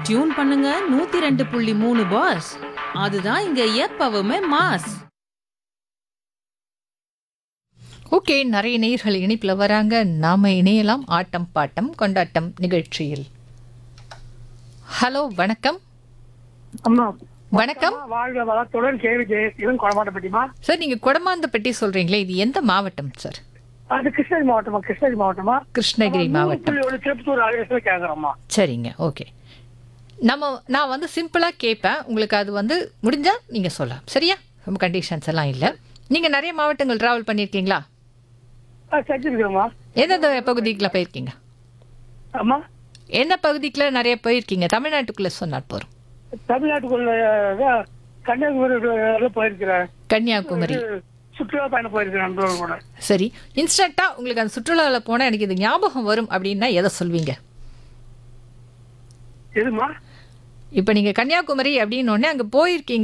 tune பண்ணுங்க நூத்தி ரெண்டு புள்ளி மூணு பாஸ் அதுதான் இங்க எப்பவுமே மாஸ் ஓகே நிறைய நேயர்கள் இணைப்பில் வராங்க நாம இணையலாம் ஆட்டம் பாட்டம் கொண்டாட்டம் நிகழ்ச்சியில் ஹலோ வணக்கம் அம்மா வணக்கம் வாழ்க வளத்துடன் கேவி ஜெயசீலன் கொடமாட்டப்பட்டிமா சார் நீங்கள் குடமாந்தப்பட்டி சொல்கிறீங்களே இது எந்த மாவட்டம் சார் அது கிருஷ்ணகிரி மாவட்டமா கிருஷ்ணகிரி மாவட்டமா கிருஷ்ணகிரி மாவட்டம் ஒரு திருப்பத்தூர் ஆகிய கேட்குறோம்மா சரிங்க ஓகே நம்ம நான் வந்து சிம்பிளாக கேட்பேன் உங்களுக்கு அது வந்து முடிஞ்சால் நீங்கள் சொல்லலாம் சரியா ரொம்ப கண்டிஷன்ஸ் எல்லாம் இல்லை நீங்கள் நிறைய மாவட்டங்கள் ட்ராவல் பண்ணியிருக்கீங்களா செஞ்சிருக்கிறோம்மா எந்தெந்த பகுதிக்குள்ள போயிருக்கீங்க அம்மா எந்த பகுதிக்குள்ள நிறைய போயிருக்கீங்க தமிழ்நாட்டுக்குள்ளே சொன்னால் போகிறோம் தமிழ்நாட்டுக்குள்ள அஹ், கன்னியாகுமரி வரை போயிருக்கிறேன் கன்னியாகுமரி சுற்றுலா பயணம் போயிருக்கிறேன் நண்பர்கள் கூட சரி இன்ஸ்டண்ட்டாக உங்களுக்கு அந்த சுற்றுலாவில் போனால் எனக்கு இது ஞாபகம் வரும் அப்படின்னா எதை சொல்வீங்க எதுமா இப்போ நீங்கள் கன்னியாகுமரி அப்படின்னு ஒன்று அங்கே போயிருக்கீங்க